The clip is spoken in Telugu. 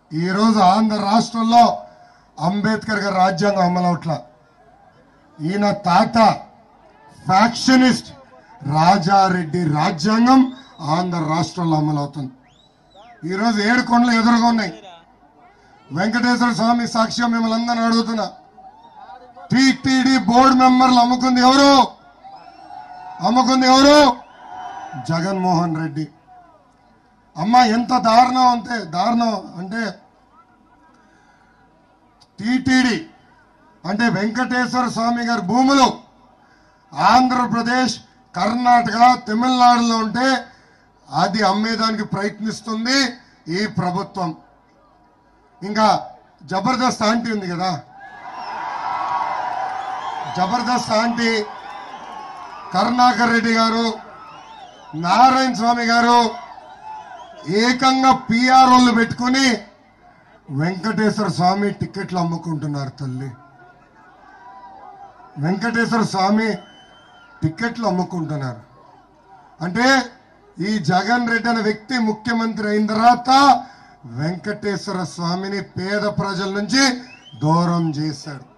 ఈరోజు ఆంధ్ర రాష్ట్రంలో అంబేద్కర్ గారి రాజ్యాంగం అమలవట్ల ఈయన తాత ఫ్యాక్షనిస్ట్ రాజారెడ్డి రాజ్యాంగం ఆంధ్ర రాష్ట్రంలో అమలవుతుంది ఈరోజు ఏడు కొండలు ఎదురుగా ఉన్నాయి వెంకటేశ్వర స్వామి సాక్ష్యం మిమ్మల్ని అందరిని అడుగుతున్నా టిటిడి బోర్డు మెంబర్లు అమ్ముకుంది ఎవరు అమ్ముకుంది ఎవరు జగన్మోహన్ రెడ్డి అమ్మ ఎంత దారుణం అంతే దారుణం అంటే టిటిడి అంటే వెంకటేశ్వర స్వామి గారి భూములు ఆంధ్రప్రదేశ్ కర్ణాటక తమిళనాడులో ఉంటే అది అమ్మేదానికి ప్రయత్నిస్తుంది ఈ ప్రభుత్వం ఇంకా జబర్దస్త్ ఆంటీ ఉంది కదా జబర్దస్త్ ఆంటీ కరుణాకర్ రెడ్డి గారు నారాయణ స్వామి గారు ఏకంగా పిఆర్ఓలు పెట్టుకొని వెంకటేశ్వర స్వామి టికెట్లు అమ్ముకుంటున్నారు తల్లి వెంకటేశ్వర స్వామి టికెట్లు అమ్ముకుంటున్నారు అంటే ఈ జగన్ రెడ్డి అనే వ్యక్తి ముఖ్యమంత్రి అయిన తర్వాత వెంకటేశ్వర స్వామిని పేద ప్రజల నుంచి దూరం చేశాడు